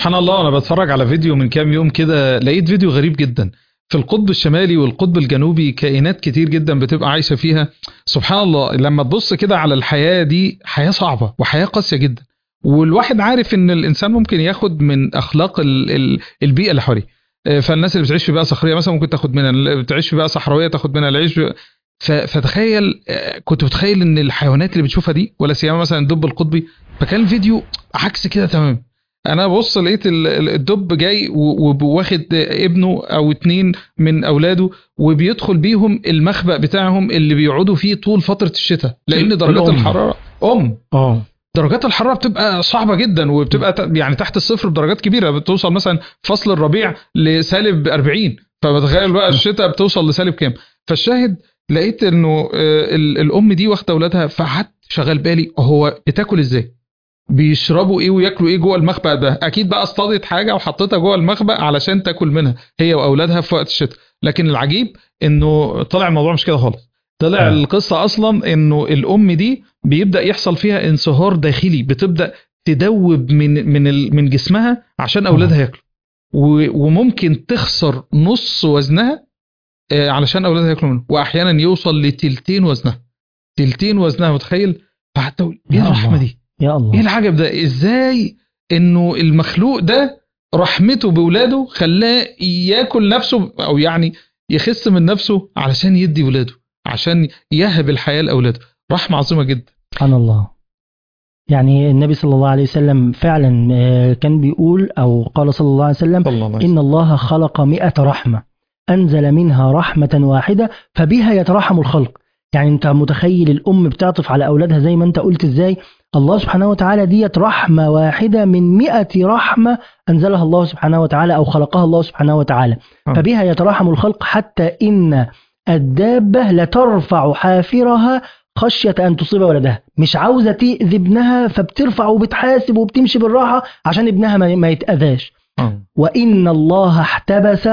سبحان الله انا بتفرج على فيديو من كام يوم كده لقيت فيديو غريب جدا في القطب الشمالي والقطب الجنوبي كائنات كتير جدا بتبقى عايشه فيها سبحان الله لما تبص كده على الحياه دي حياه صعبه وحياه قاسيه جدا والواحد عارف ان الانسان ممكن ياخد من اخلاق ال ال البيئه اللي حواليه آه، فالناس اللي بتعيش في بيئه صخريه مثلا ممكن تاخد منها اللي بتعيش في بيئه صحراويه تاخد منها العيش ف- فتخيل آه، كنت متخيل ان الحيوانات اللي بتشوفها دي ولا سيما مثلا الدب القطبي فكان الفيديو عكس كده تمام انا بص لقيت ال- ال- الدب جاي و- وواخد ابنه او اتنين من اولاده وبيدخل بيهم المخبأ بتاعهم اللي بيقعدوا فيه طول فتره الشتاء لان درجات الأم. الحراره ام اه درجات الحراره بتبقى صعبه جدا وبتبقى ت- يعني تحت الصفر بدرجات كبيره بتوصل مثلا فصل الربيع لسالب 40 فبتخيل بقى الشتاء بتوصل لسالب كام فالشاهد لقيت انه آه، ال- الام دي واخده اولادها فقعدت شغال بالي هو بتاكل ازاي بيشربوا ايه وياكلوا ايه جوه المخبأ ده اكيد بقى اصطادت حاجه وحطيتها جوه المخبأ علشان تاكل منها هي واولادها في وقت الشتاء لكن العجيب انه طلع الموضوع مش كده خالص طلع آه. القصه اصلا انه الام دي بيبدا يحصل فيها انصهار داخلي بتبدا تدوب من من ال- من جسمها عشان اولادها ياكلوا و- وممكن تخسر نص وزنها آه، علشان اولادها ياكلوا منه واحيانا يوصل لتلتين وزنها تلتين وزنها متخيل فحتى أقول، ايه يا الرحمه الله. دي يا ايه الله العجب ده ازاي انه المخلوق ده رحمته باولاده خلاه ياكل نفسه او يعني يخس من نفسه علشان يدي ولاده عشان يهب الحياه لاولاده رحمه عظيمه جدا سبحان الله يعني النبي صلى الله عليه وسلم فعلا آه، كان بيقول أو قال صلى الله عليه وسلم صلى الله إن الله خلق مئة رحمة أنزل منها رحمة واحدة فبها يترحم الخلق يعني أنت متخيل الأم بتعطف على أولادها زي ما أنت قلت إزاي الله سبحانه وتعالى ديت رحمة واحدة من مئة رحمة أنزلها الله سبحانه وتعالى أو خلقها الله سبحانه وتعالى آه. فبها يترحم الخلق حتى إن الدابة لترفع حافرها خشية أن تصيب ولدها مش عاوزة تأذي ابنها فبترفع وبتحاسب وبتمشي بالراحة عشان ابنها ما ما يتأذاش آه. وإن الله احتبس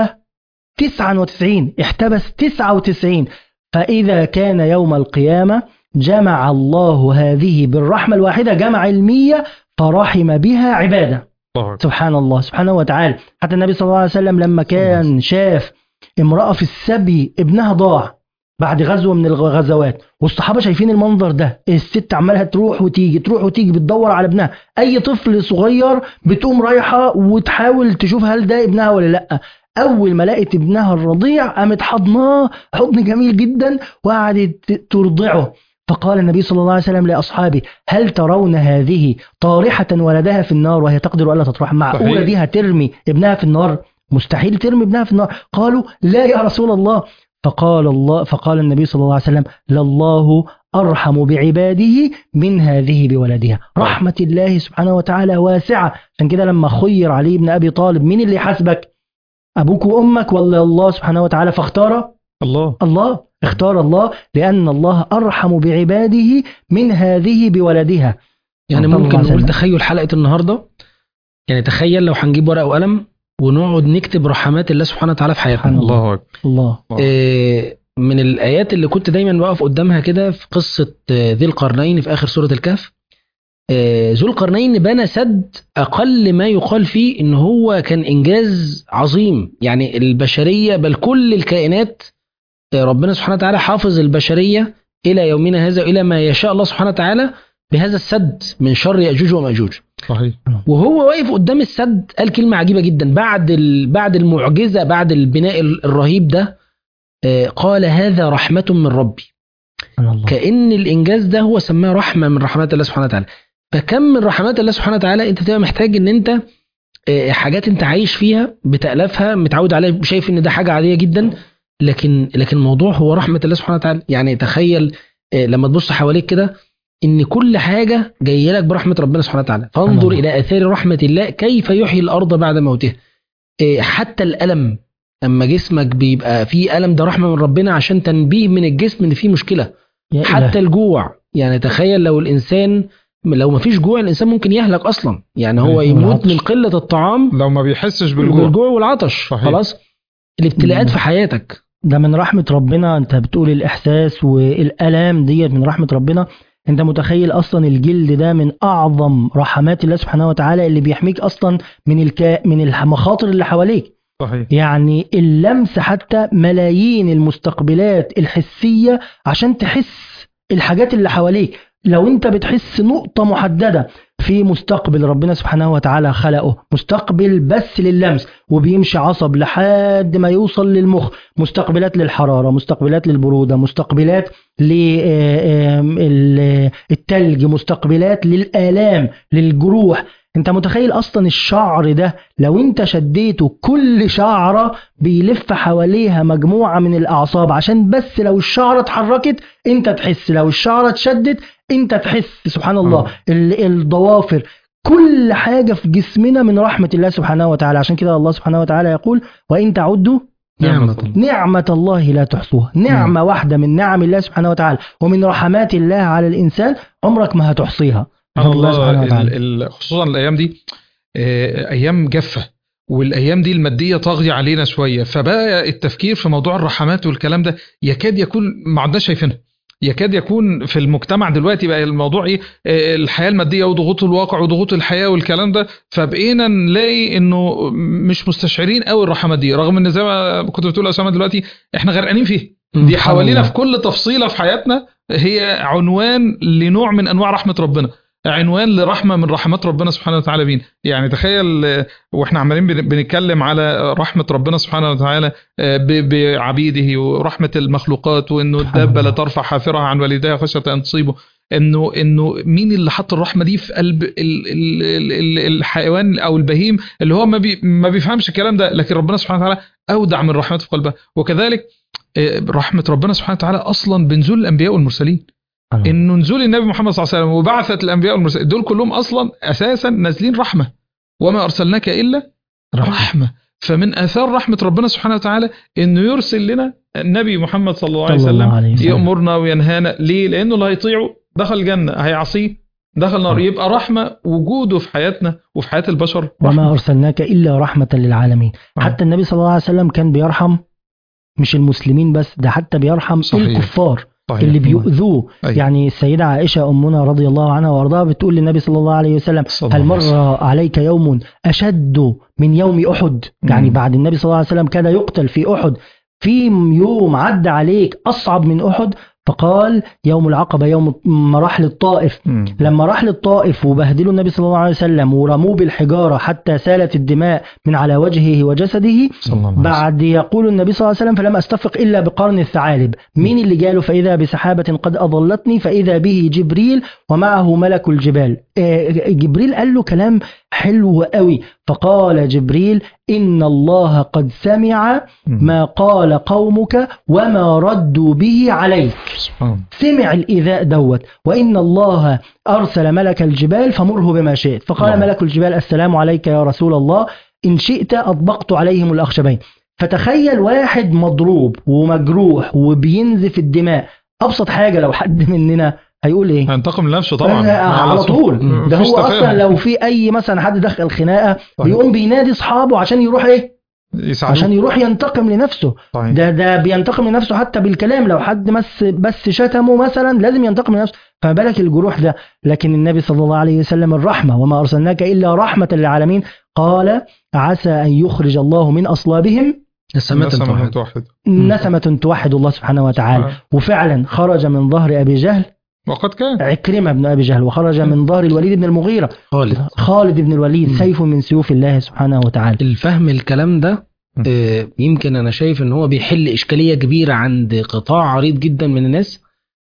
99 احتبس 99 فإذا كان يوم القيامة جمع الله هذه بالرحمة الواحدة جمع المية فرحم بها عباده الله أكبر. سبحان الله سبحانه وتعالى حتى النبي صلى الله عليه وسلم لما كان شاف امرأة في السبي ابنها ضاع بعد غزوة من الغزوات والصحابة شايفين المنظر ده الست عمالها تروح وتيجي تروح وتيجي بتدور على ابنها أي طفل صغير بتقوم رايحة وتحاول تشوف هل ده ابنها ولا لأ أول ما لقت ابنها الرضيع قامت حضناه حضن جميل جدا وقعدت ترضعه فقال النبي صلى الله عليه وسلم لأصحابه هل ترون هذه طارحة ولدها في النار وهي تقدر ألا تطرح معقولة صحيح. دي هترمي ابنها في النار مستحيل ترمي ابنها في النار قالوا لا يا رسول الله فقال الله فقال النبي صلى الله عليه وسلم لله أرحم بعباده من هذه بولدها رحمة الله سبحانه وتعالى واسعة عشان كده لما خير علي بن أبي طالب مين اللي حاسبك أبوك وأمك ولا الله سبحانه وتعالى فاختار الله الله اختار الله لأن الله أرحم بعباده من هذه بولدها يعني صلى الله ممكن عليه نقول وسلم. تخيل حلقة النهاردة يعني تخيل لو هنجيب ورقة وقلم ونقعد نكتب رحمات الله سبحانه وتعالى في حياتنا سبحان الله. الله اكبر الله الله. إيه، من الآيات اللي كنت دايما بقف قدامها كده في قصة آه، ذي القرنين في آخر سورة الكهف آه، ذو القرنين بنى سد أقل ما يقال فيه إن هو كان إنجاز عظيم يعني البشرية بل كل الكائنات آه، ربنا سبحانه وتعالى حافظ البشرية إلى يومنا هذا إلى ما يشاء الله سبحانه وتعالى بهذا السد من شر يأجوج ومأجوج صحيح وهو واقف قدام السد قال كلمة عجيبة جدا بعد ال... بعد المعجزة بعد البناء ال- الرهيب ده آه، قال هذا رحمة من ربي سبحان الله كأن الإنجاز ده هو سماه رحمة من رحمات الله سبحانه وتعالى فكم من رحمات الله سبحانه وتعالى أنت تبقى محتاج إن أنت آه، حاجات أنت عايش فيها بتألفها متعود عليها شايف إن ده حاجة عادية جدا لكن لكن الموضوع هو رحمة الله سبحانه وتعالى يعني تخيل آه، لما تبص حواليك كده ان كل حاجه جايه لك برحمه ربنا سبحانه وتعالى فانظر الله. الى اثار رحمه الله كيف يحيي الارض بعد موتها إيه، حتى الالم اما جسمك بيبقى فيه الم ده رحمه من ربنا عشان تنبيه من الجسم ان فيه مشكله يا حتى إله. الجوع يعني تخيل لو الانسان لو ما فيش جوع الانسان ممكن يهلك اصلا يعني هو أيوة، يموت والعطش. من قله الطعام لو ما بيحسش بالجوع بالجوع والعطش صحيح. خلاص الابتلاءات مم. في حياتك ده من رحمة ربنا انت بتقول الإحساس والآلام ديت من رحمة ربنا انت متخيل اصلا الجلد ده من اعظم رحمات الله سبحانه وتعالى اللي بيحميك اصلا من الكا من المخاطر اللي حواليك صحيح يعني اللمس حتى ملايين المستقبلات الحسية عشان تحس الحاجات اللي حواليك لو انت بتحس نقطة محددة في مستقبل ربنا سبحانه وتعالى خلقه مستقبل بس لللمس وبيمشي عصب لحد ما يوصل للمخ مستقبلات للحرارة مستقبلات للبرودة مستقبلات للتلج مستقبلات للآلام للجروح انت متخيل اصلا الشعر ده لو انت شديته كل شعرة بيلف حواليها مجموعة من الاعصاب عشان بس لو الشعرة اتحركت انت تحس لو الشعرة اتشدت انت تحس سبحان الله ال- الضوافر كل حاجة في جسمنا من رحمة الله سبحانه وتعالى عشان كده الله سبحانه وتعالى يقول وإن تعدوا نعمة نعمة الله لا تحصوها نعمة واحدة من نعم الله سبحانه وتعالى ومن رحمات الله على الإنسان عمرك ما هتحصيها سبحان الله سبحانه الله وتعالى. ال- ال- خصوصا الايام دي آه، ايام جافه والايام دي الماديه طاغيه علينا شويه فبقى التفكير في موضوع الرحمات والكلام ده يكاد يكون ما عدناش شايفينها يكاد يكون في المجتمع دلوقتي بقى الموضوع ايه آه، الحياه الماديه وضغوط الواقع وضغوط الحياه والكلام ده فبقينا نلاقي انه مش مستشعرين قوي الرحمات دي رغم ان زي ما كنت بتقول يا اسامه دلوقتي احنا غرقانين فيه دي سبحان حوالينا الله. في كل تفصيله في حياتنا هي عنوان لنوع من انواع رحمه ربنا عنوان لرحمه من رحمات ربنا سبحانه وتعالى بينا يعني تخيل آه، واحنا عمالين بن- بنتكلم على رحمه ربنا سبحانه وتعالى آه، ب- بعبيده ورحمه المخلوقات وانه سبحان الدابه لا الله. ترفع حافرها عن والديها خشيه ان تصيبه انه انه مين اللي حط الرحمه دي في قلب ال ال ال ال الحيوان او البهيم اللي هو ما, بي ما بيفهمش الكلام ده لكن ربنا سبحانه وتعالى اودع من رحمته في قلبه وكذلك آه، رحمه ربنا سبحانه وتعالى اصلا بنزول الانبياء والمرسلين انه نزول النبي محمد صلى الله عليه وسلم وبعثه الانبياء والمرسلين دول كلهم اصلا اساسا نازلين رحمه وما ارسلناك الا رحمه فمن اثار رحمه ربنا سبحانه وتعالى انه يرسل لنا النبي محمد صلى الله عليه صلى الله وسلم عليه وسلم. يامرنا وينهانا ليه؟ لانه اللي هيطيعه دخل الجنه هيعصيه دخل نار يبقى رحمه وجوده في حياتنا وفي حياه البشر وما رحمة. أرسلناك إلا رحمة للعالمين آه. حتى النبي صلى الله عليه وسلم كان بيرحم مش المسلمين بس ده حتى بيرحم صحيح. الكفار صحيح. اللي بيؤذوه أيوة. يعني السيدة عائشة أمنا رضي الله عنها وأرضاها بتقول للنبي صلى الله عليه وسلم صلى هل الله عليه وسلم. مر عليك يوم أشد من يوم أحد مم. يعني بعد النبي صلى الله عليه وسلم كان يقتل في أحد في يوم عدى عليك أصعب من أحد فقال يوم العقبة يوم مراحل الطائف مم. لما راح للطائف وبهدلوا النبي صلى الله عليه وسلم ورموه بالحجارة حتى سالت الدماء من على وجهه وجسده صلى الله عليه وسلم. بعد يقول النبي صلى الله عليه وسلم فلم أستفق إلا بقرن الثعالب مين اللي جاله فإذا بسحابة قد أضلتني فإذا به جبريل ومعه ملك الجبال آه، جبريل قال له كلام حلو قوي فقال جبريل إن الله قد سمع مم. ما قال قومك وما ردوا به عليك سبحان الله. سمع الإيذاء دوت وإن الله أرسل ملك الجبال فمره بما شئت فقال نعم. ملك الجبال السلام عليك يا رسول الله إن شئت أطبقت عليهم الأخشبين فتخيل واحد مضروب ومجروح وبينزف الدماء أبسط حاجة لو حد مننا هيقول إيه هينتقم لنفسه طبعا آه، على طول مم. ده مفيش هو تفاهم. أصلا لو في أي مثلا حد دخل خناقة صحيح. بيقوم بينادي أصحابه عشان يروح إيه يساعدوه. عشان يروح ينتقم لنفسه صحيح. ده ده بينتقم لنفسه حتى بالكلام لو حد بس بس شتمه مثلا لازم ينتقم لنفسه فما بالك الجروح ده لكن النبي صلى الله عليه وسلم الرحمه وما ارسلناك الا رحمه للعالمين قال عسى ان يخرج الله من اصلابهم نسمة نسمة توحد توحد نسمه توحد الله سبحانه وتعالى وفعلا خرج من ظهر ابي جهل وقد كان عكرمه بن ابي جهل وخرج من ظهر الوليد بن المغيره خالد خالد بن الوليد مم. سيف من سيوف الله سبحانه وتعالى الفهم الكلام ده م. آه، يمكن انا شايف ان هو بيحل اشكاليه كبيره عند قطاع عريض جدا من الناس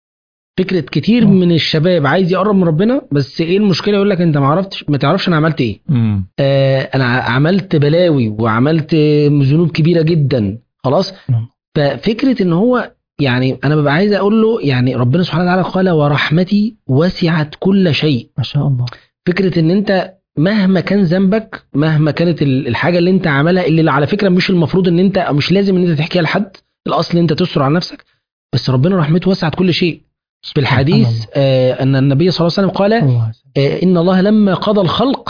فكره كتير م. من الشباب عايز يقرب من ربنا بس ايه المشكله يقول لك انت ما عرفتش ما تعرفش انا عملت ايه مم. آه انا عملت بلاوي وعملت ذنوب كبيره جدا خلاص نعم. ففكره ان هو يعني انا ببقى عايز اقول له يعني ربنا سبحانه وتعالى قال ورحمتي وسعت كل شيء ما شاء الله فكره ان انت مهما كان ذنبك مهما كانت ال- الحاجه اللي انت عملها اللي على فكره مش المفروض ان انت أو مش لازم ان انت تحكيها لحد الاصل ان انت تستر على نفسك بس ربنا رحمته وسعت كل شيء في الحديث آه ان النبي صلى الله عليه وسلم قال الله آه ان الله لما قضى الخلق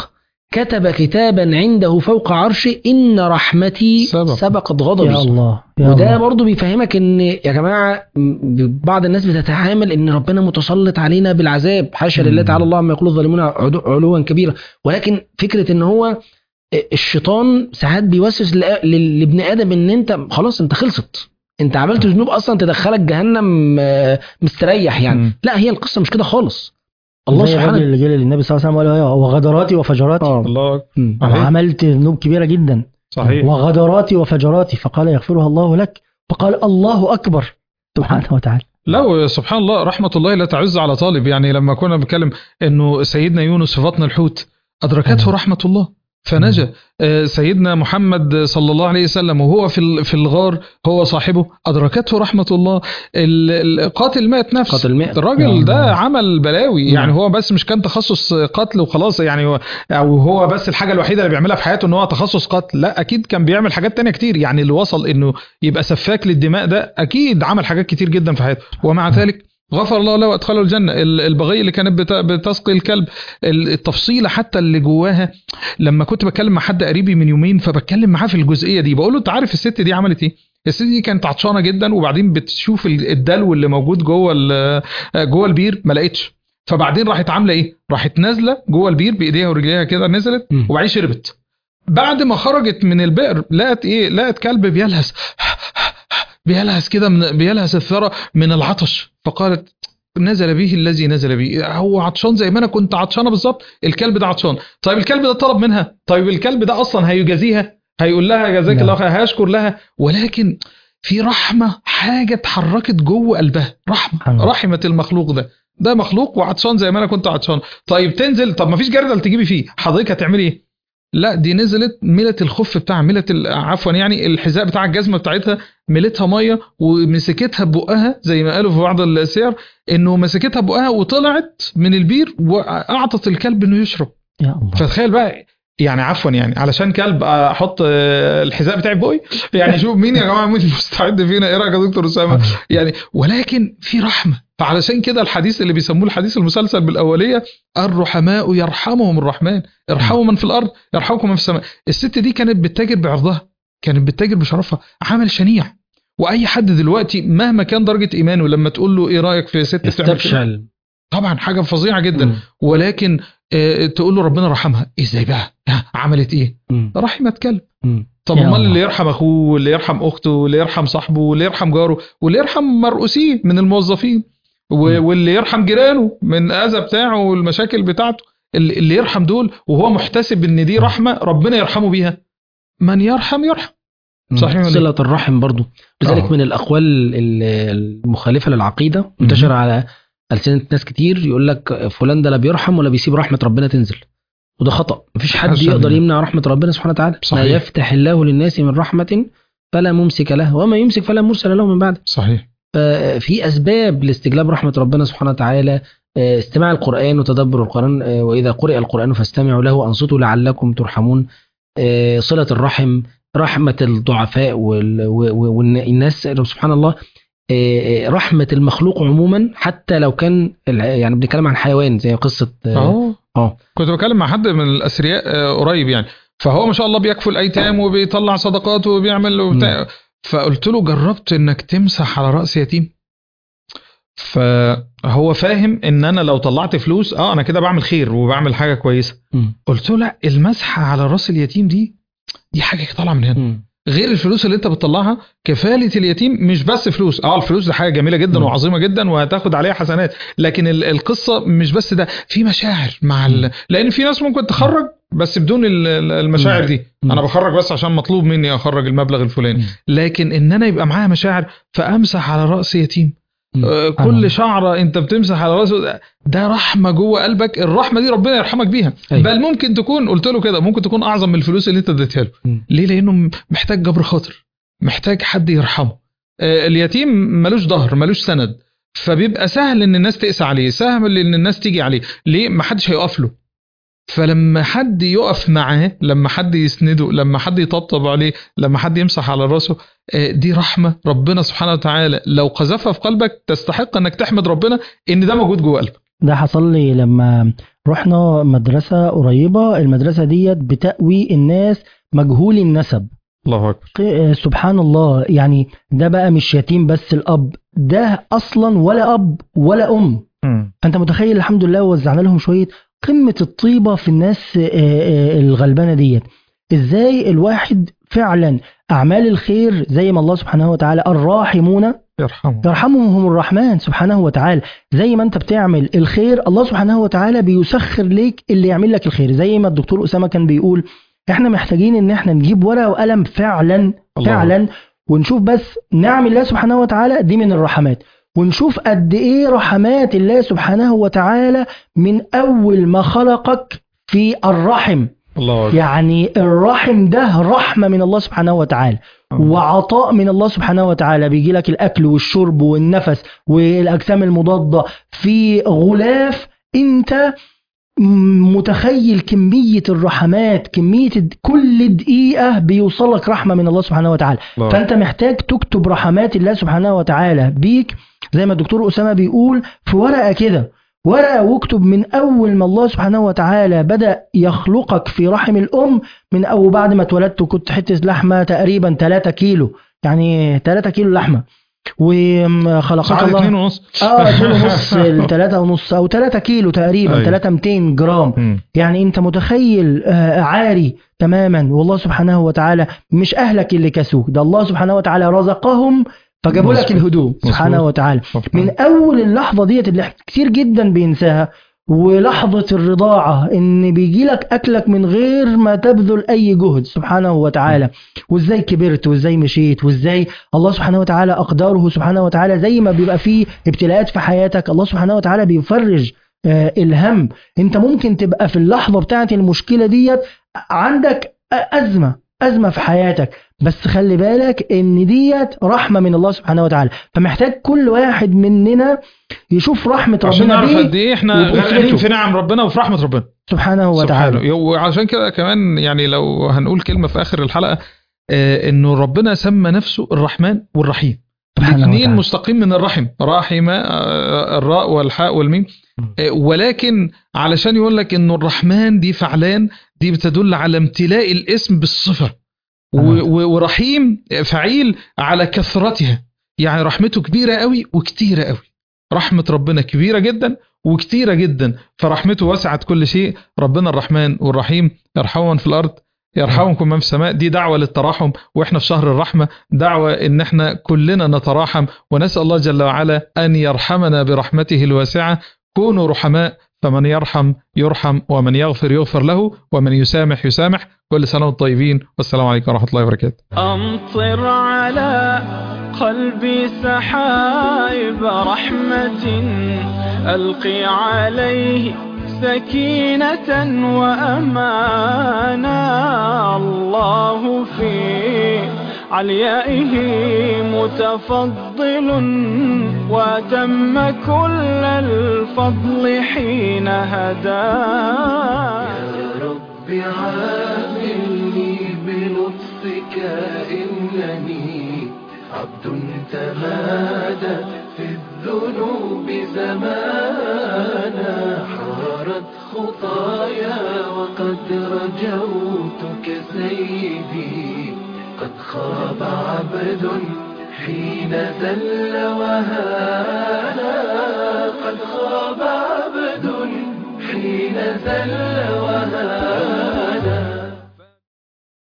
كتب كتابا عنده فوق عرشه ان رحمتي سبق. سبقت غضبي يا الله يا وده الله. برضو بيفهمك ان يا جماعه م- بعض الناس بتتعامل ان ربنا متسلط علينا بالعذاب حاشا لله مم. تعالى الله عما يقول الظالمون عدو- علوا كبيرا ولكن فكره ان هو الشيطان ساعات بيوسوس لأ- لل- لابن ادم ان انت خلاص انت خلصت انت عملت ذنوب اصلا تدخلك جهنم آه، مستريح يعني مم. لا هي القصه مش كده خالص الله زي الراجل سبحانه اللي جه للنبي صلى الله عليه وسلم وقال له وغدراتي وفجراتي اه الله أكبر. مم. صحيح. وعملت ذنوب كبيره جدا صحيح وغدراتي وفجراتي فقال يغفرها الله لك فقال الله اكبر سبحانه وتعالى لا سبحان الله رحمة الله لا تعز على طالب يعني لما كنا بنتكلم انه سيدنا يونس في بطن الحوت ادركته مم. رحمة الله فنجا آه، سيدنا محمد صلى الله عليه وسلم وهو في ال- في الغار هو صاحبه ادركته رحمة الله ال- القاتل مات نفس قاتل مئة. الراجل ده الله. عمل بلاوي نعم. يعني هو بس مش كان تخصص قتل وخلاص يعني هو او هو بس الحاجه الوحيده اللي بيعملها في حياته ان هو تخصص قتل لا اكيد كان بيعمل حاجات تانية كتير يعني اللي وصل انه يبقى سفاك للدماء ده اكيد عمل حاجات كتير جدا في حياته ومع ذلك غفر الله له وادخله الجنه ال- البغي اللي كانت بت- بتسقي الكلب ال- التفصيله حتى اللي جواها لما كنت بتكلم مع حد قريبي من يومين فبتكلم معاه في الجزئيه دي بقول له انت عارف الست دي عملت ايه الست دي كانت عطشانه جدا وبعدين بتشوف ال- الدلو اللي موجود جوه ال- جوه البير ما لقيتش فبعدين راحت عامله ايه راحت نازله جوه البير بايديها ورجليها كده نزلت مم. وبعدين شربت بعد ما خرجت من البئر لقت ايه لقت كلب بيلهث بيلهث كده من بيلهث الثرى من العطش فقالت نزل به الذي نزل به هو عطشان زي ما انا كنت عطشانه بالظبط الكلب ده عطشان طيب الكلب ده طلب منها طيب الكلب ده اصلا هيجازيها هيقول لها جزاك نعم. الله خير هيشكر لها ولكن في رحمه حاجه اتحركت جوه قلبها سبحان رحمه الله. رحمه المخلوق ده ده مخلوق وعطشان زي ما انا كنت عطشان طيب تنزل طب ما فيش جردل تجيبي فيه حضرتك هتعملي ايه لا دي نزلت ملت الخف بتاعها ملت ال- عفوا يعني الحذاء بتاع الجزمه بتاعتها ملتها ميه ومسكتها ببقها زي ما قالوا في بعض السير انه مسكتها ببقها وطلعت من البير واعطت الكلب انه يشرب يا الله فتخيل بقى يعني عفوا يعني علشان كلب احط آه، الحذاء بتاعي في بقي يعني شوف مين يا جماعه مين مستعد فينا ايه رايك يا دكتور اسامه يعني ولكن في رحمه فعلشان كده الحديث اللي بيسموه الحديث المسلسل بالاوليه الرحماء يرحمهم الرحمن ارحموا من في الارض يرحمكم من في السماء الست دي كانت بتتاجر بعرضها كانت بتتاجر بشرفها عمل شنيع واي حد دلوقتي مهما كان درجه ايمانه لما تقول له ايه رايك في ست بتعمل كده استبشل طبعا حاجه فظيعه جدا مم. ولكن آه، تقول له ربنا رحمها ازاي بقى ها، عملت ايه مم. رحمت كلب مم. طب يا امال الله. اللي يرحم اخوه واللي يرحم اخته واللي يرحم صاحبه واللي يرحم جاره واللي يرحم مرؤوسيه من الموظفين و- مم. واللي يرحم جيرانه من اذى بتاعه والمشاكل بتاعته اللي اللي يرحم دول وهو محتسب ان دي رحمه ربنا يرحمه بيها من يرحم يرحم صحيح ولا صلة الرحم برضو لذلك آه. من الأقوال ال- المخالفة للعقيدة منتشرة على ألسنة ناس كتير يقول لك فلان ده لا بيرحم ولا بيسيب رحمة ربنا تنزل وده خطأ مفيش حد حسن. يقدر يمنع رحمة ربنا سبحانه وتعالى صحيح. ما يفتح الله للناس من رحمة فلا ممسك له وما يمسك فلا مرسل له من بعده صحيح ففي أسباب لاستجلاب رحمة ربنا سبحانه وتعالى آه، استماع القرآن وتدبر القرآن آه، وإذا قرئ القرآن فاستمعوا له وأنصتوا لعلكم ترحمون آه، صلة الرحم رحمة الضعفاء وال- و- و- والناس سبحان الله آه، آه، رحمة المخلوق عموما حتى لو كان الع- يعني بنتكلم عن حيوان زي قصة آه، اه اه كنت بكلم مع حد من الاثرياء آه، قريب يعني فهو ما شاء الله بيكفل ايتام وبيطلع صدقات وبيعمل وبتاع فقلت له جربت انك تمسح على راس يتيم فهو فاهم ان انا لو طلعت فلوس اه انا كده بعمل خير وبعمل حاجه كويسه مم. قلت له لا المسحه على راس اليتيم دي دي حاجه طالعه من هنا مم. غير الفلوس اللي انت بتطلعها كفاله اليتيم مش بس فلوس اه الفلوس دي حاجه جميله جدا مم. وعظيمه جدا وهتاخد عليها حسنات لكن ال- القصه مش بس ده في مشاعر مع ال... لان في ناس ممكن تخرج بس بدون ال- ال- المشاعر دي مم. انا بخرج بس عشان مطلوب مني اخرج المبلغ الفلاني مم. لكن ان انا يبقى معايا مشاعر فامسح على راس يتيم مم. آه، آه. كل شعره انت بتمسح على راسه ده- ده رحمه جوه قلبك الرحمه دي ربنا يرحمك بيها أيوة. بل ممكن تكون قلت له كده ممكن تكون اعظم من الفلوس اللي انت اديتها له مم. ليه لانه محتاج جبر خاطر محتاج حد يرحمه آه، اليتيم ملوش ظهر ملوش سند فبيبقى سهل ان الناس تقسى عليه سهل ان الناس تيجي عليه ليه ما حدش هيقف له فلما حد يقف معاه لما حد يسنده لما حد يطبطب عليه لما حد يمسح على راسه آه، دي رحمه ربنا سبحانه وتعالى لو قذفها في قلبك تستحق انك تحمد ربنا ان ده موجود جوه قلبك ده حصل لي لما رحنا مدرسة قريبة المدرسة ديت بتأوي الناس مجهول النسب الله اكبر ق- سبحان الله يعني ده بقى مش يتيم بس الأب ده أصلا ولا أب ولا أم مم. فأنت متخيل الحمد لله وزعنا لهم شوية قمة الطيبة في الناس آه، آه، الغلبانة ديت إزاي الواحد فعلا أعمال الخير زي ما الله سبحانه وتعالى الراحمون يرحمه يرحمهم الرحمن سبحانه وتعالى زي ما انت بتعمل الخير الله سبحانه وتعالى بيسخر ليك اللي يعمل لك الخير زي ما الدكتور أسامة كان بيقول احنا محتاجين ان احنا نجيب ورقة وقلم فعلا الله. فعلا ونشوف بس نعم الله سبحانه وتعالى دي من الرحمات ونشوف قد ايه رحمات الله سبحانه وتعالى من اول ما خلقك في الرحم الله اكبر يعني الرحم ده رحمة من الله سبحانه وتعالى وعطاء من الله سبحانه وتعالى بيجي لك الأكل والشرب والنفس والأجسام المضادة في غلاف أنت م- متخيل كمية الرحمات كمية الد- كل دقيقة بيوصلك رحمة من الله سبحانه وتعالى الله فأنت محتاج تكتب رحمات الله سبحانه وتعالى بيك زي ما الدكتور أسامة بيقول في ورقة كده ورقة واكتب من أول ما الله سبحانه وتعالى بدأ يخلقك في رحم الأم من أول بعد ما اتولدت كنت حتة لحمة تقريبا 3 كيلو يعني 3 كيلو لحمة وخلقك ساعات الله اتنين ونص اه اتنين ونص لتلاتة ونص او تلاتة كيلو تقريبا أيوة. تلاتة 200 جرام مم. يعني انت متخيل آه، عاري تماما والله سبحانه وتعالى مش اهلك اللي كسوك ده الله سبحانه وتعالى رزقهم فجابوا لك مظبوط. الهدوم سبحانه مظبوط. وتعالى سبحان من اول اللحظه ديت اللي إحنا كتير جدا بينساها ولحظة الرضاعة إن بيجي لك أكلك من غير ما تبذل أي جهد سبحانه وتعالى وإزاي كبرت وإزاي مشيت وإزاي الله سبحانه وتعالى أقداره سبحانه وتعالى زي ما بيبقى فيه ابتلاءات في حياتك الله سبحانه وتعالى بيفرج آه، الهم أنت ممكن تبقى في اللحظة بتاعة المشكلة ديت عندك أزمة أزمة في حياتك بس خلي بالك إن ديت رحمة من الله سبحانه وتعالى فمحتاج كل واحد مننا يشوف رحمة عشان ربنا نعرف بيه قد ايه احنا وبأسرته. غرقانين في نعم ربنا وفي رحمه ربنا سبحانه وتعالى سبحانه وعشان كده كمان يعني لو هنقول كلمه في اخر الحلقه آه انه ربنا سمى نفسه الرحمن والرحيم سبحانه الاثنين وتعالى. مستقيم من الرحم رحمة آه، الراء والحاء والميم آه، ولكن علشان يقول لك انه الرحمن دي فعلان دي بتدل على امتلاء الاسم بالصفة و- تمام. و- ورحيم فعيل على كثرتها يعني رحمته كبيرة قوي وكتيرة قوي رحمة ربنا كبيرة جدا وكتيرة جدا فرحمته وسعت كل شيء ربنا الرحمن والرحيم يرحموا من في الأرض يرحمكم من في السماء دي دعوة للتراحم واحنا في شهر الرحمة دعوة ان احنا كلنا نتراحم ونسأل الله جل وعلا ان يرحمنا برحمته الواسعة كونوا رحماء فمن يرحم يرحم ومن يغفر يغفر له ومن يسامح يسامح كل سنة وانتم طيبين والسلام عليكم ورحمة الله وبركاته أمطر على قلبي سحائب رحمة ألقي عليه سكينة وأمانا الله في عليائه متفضل وتم كل الفضل حين هداه رب عاملني بلطفك إنني عبد تمادى في الذنوب زمانا حارت خطايا وقد رجوتك سيدي قد خاب عبد حين ذل وهانا قد خاب عبد حين ذل وهانا